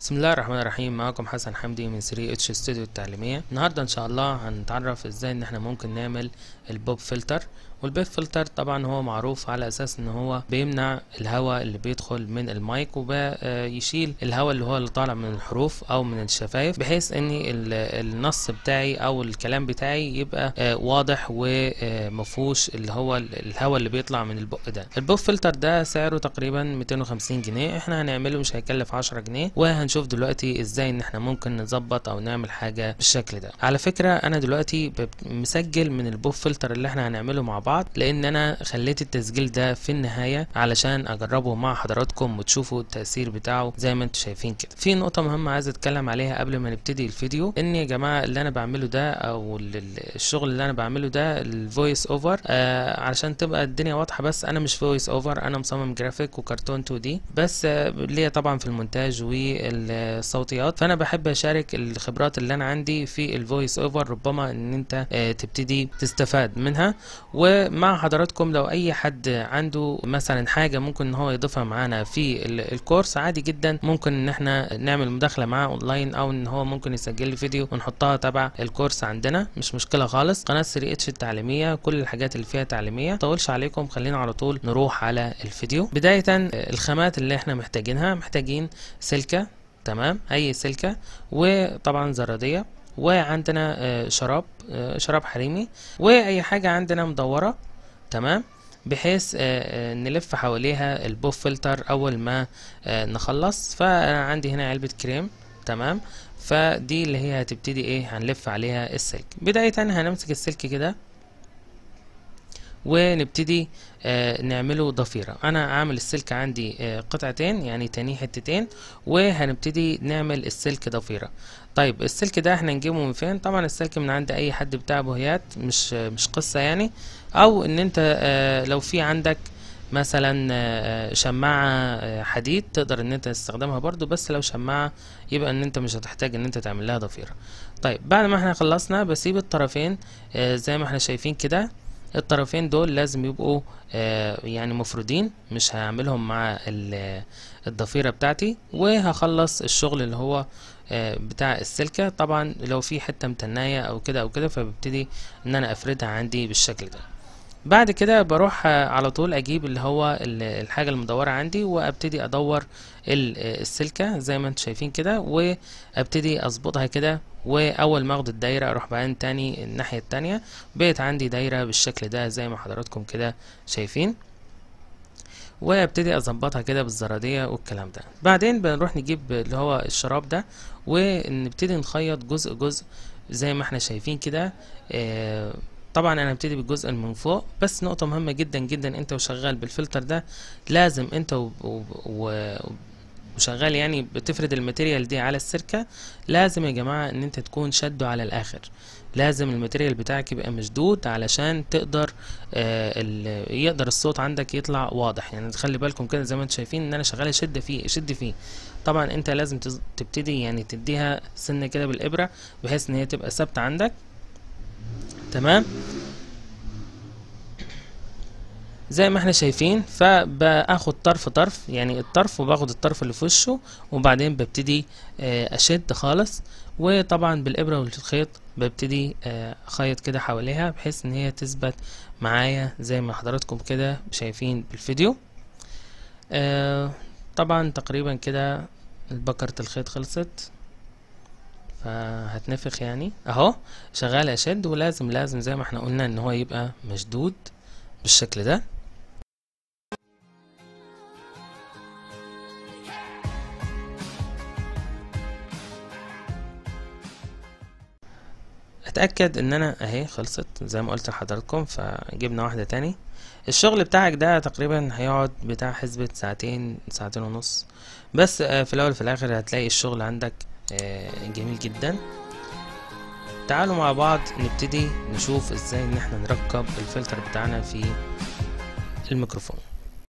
بسم الله الرحمن الرحيم معكم حسن حمدي من 3 اتش ستوديو التعليمية النهاردة ان شاء الله هنتعرف ازاي ان احنا ممكن نعمل البوب فلتر والبوب فلتر طبعا هو معروف على اساس ان هو بيمنع الهواء اللي بيدخل من المايك وبيشيل الهواء اللي هو اللي طالع من الحروف او من الشفايف بحيث ان ال- النص بتاعي او الكلام بتاعي يبقى آه، واضح ومفهوش اللي هو ال- الهواء اللي بيطلع من البق ده البوب فلتر ده سعره تقريبا 250 جنيه احنا هنعمله مش هيكلف 10 جنيه وهنشوف دلوقتي ازاي ان احنا ممكن نظبط او نعمل حاجه بالشكل ده على فكره انا دلوقتي بب- مسجل من البوب فلتر اللي احنا هنعمله مع بعض لان انا خليت التسجيل ده في النهايه علشان اجربه مع حضراتكم وتشوفوا التاثير بتاعه زي ما انتم شايفين كده في نقطه مهمه عايز اتكلم عليها قبل ما نبتدي الفيديو ان يا جماعه اللي انا بعمله ده او ال- ال- الشغل اللي انا بعمله ده الفويس اوفر آه علشان تبقى الدنيا واضحه بس انا مش فويس اوفر انا مصمم جرافيك وكرتون 2 دي بس آه ليا طبعا في المونتاج والصوتيات فانا بحب اشارك الخبرات اللي انا عندي في الفويس اوفر ربما ان انت آه تبتدي تستفاد منها ومع حضراتكم لو اي حد عنده مثلا حاجه ممكن ان هو يضيفها معانا في ال- الكورس عادي جدا ممكن ان احنا نعمل مداخله معاه اونلاين او ان هو ممكن يسجل لي فيديو ونحطها تبع الكورس عندنا مش مشكله خالص قناه 3 اتش التعليميه كل الحاجات اللي فيها تعليميه مطولش عليكم خلينا على طول نروح على الفيديو بدايه آه، الخامات اللي احنا محتاجينها محتاجين سلكه تمام اي سلكه وطبعا زراديه وعندنا آه، شراب آه، شراب حريمي واي حاجه عندنا مدوره تمام بحيث آه، آه، نلف حواليها البوب فلتر اول ما آه، نخلص فانا عندي هنا علبه كريم تمام فدي اللي هي هتبتدي ايه هنلف عليها السلك بدايه هنمسك السلك كده ونبتدي آه نعمله ضفيرة انا عامل السلك عندي آه قطعتين يعني تاني حتتين وهنبتدي نعمل السلك ضفيرة طيب السلك ده احنا نجيبه من فين طبعا السلك من عند اي حد بتاع بوهيات مش آه مش قصة يعني او ان انت آه لو في عندك مثلا آه، شماعة آه، حديد تقدر ان انت تستخدمها برضو بس لو شماعة يبقى ان انت مش هتحتاج ان انت تعمل لها ضفيرة طيب بعد ما احنا خلصنا بسيب الطرفين آه، زي ما احنا شايفين كده الطرفين دول لازم يبقوا آه، يعني مفرودين مش هعملهم مع ال- الضفيرة بتاعتي وهخلص الشغل اللي هو آه، بتاع السلكة طبعا لو في حتة متناية او كده او كده فببتدي ان انا افردها عندي بالشكل ده بعد كده بروح آه، على طول اجيب اللي هو ال- الحاجة المدورة عندي وابتدي ادور ال- آه، السلكة زي ما انتم شايفين كده وابتدي اظبطها كده واول ما اخد الدايرة اروح بعدين تاني الناحية التانية بقت عندي دايرة بالشكل ده زي ما حضراتكم كده شايفين وابتدي اظبطها كده بالزرادية والكلام ده بعدين بنروح نجيب اللي هو الشراب ده ونبتدي نخيط جزء جزء زي ما احنا شايفين كده آه، طبعا انا هبتدي بالجزء اللي من فوق بس نقطة مهمة جدا جدا انت وشغال بالفلتر ده لازم انت و... و... و... وشغال يعني بتفرد الماتيريال دي على السركة لازم يا جماعة ان انت تكون شده على الاخر لازم الماتيريال بتاعك يبقى مشدود علشان تقدر آه ال... يقدر الصوت عندك يطلع واضح يعني خلي بالكم كده زي ما انتم شايفين ان انا شغال اشد فيه اشد فيه طبعا انت لازم تز... تبتدي يعني تديها سنة كده بالابرة بحيث ان هي تبقى ثابتة عندك تمام زي ما احنا شايفين فباخد طرف طرف يعني الطرف وباخد الطرف اللي في وشه وبعدين ببتدي آه، اشد خالص وطبعا بالابره والخيط ببتدي آه، اخيط كده حواليها بحيث ان هي تثبت معايا زي ما حضراتكم كده شايفين بالفيديو آه، طبعا تقريبا كده بكرة الخيط خلصت فهتنفخ يعني اهو شغال اشد ولازم لازم زي ما احنا قلنا ان هو يبقى مشدود بالشكل ده اتاكد ان انا اهي خلصت زي ما قلت لحضراتكم فجبنا واحده تاني الشغل بتاعك ده تقريبا هيقعد بتاع حسبة ساعتين ساعتين ونص بس آه، في الاول في الاخر هتلاقي الشغل عندك آه، جميل جدا تعالوا مع بعض نبتدي نشوف ازاي ان احنا نركب الفلتر بتاعنا في الميكروفون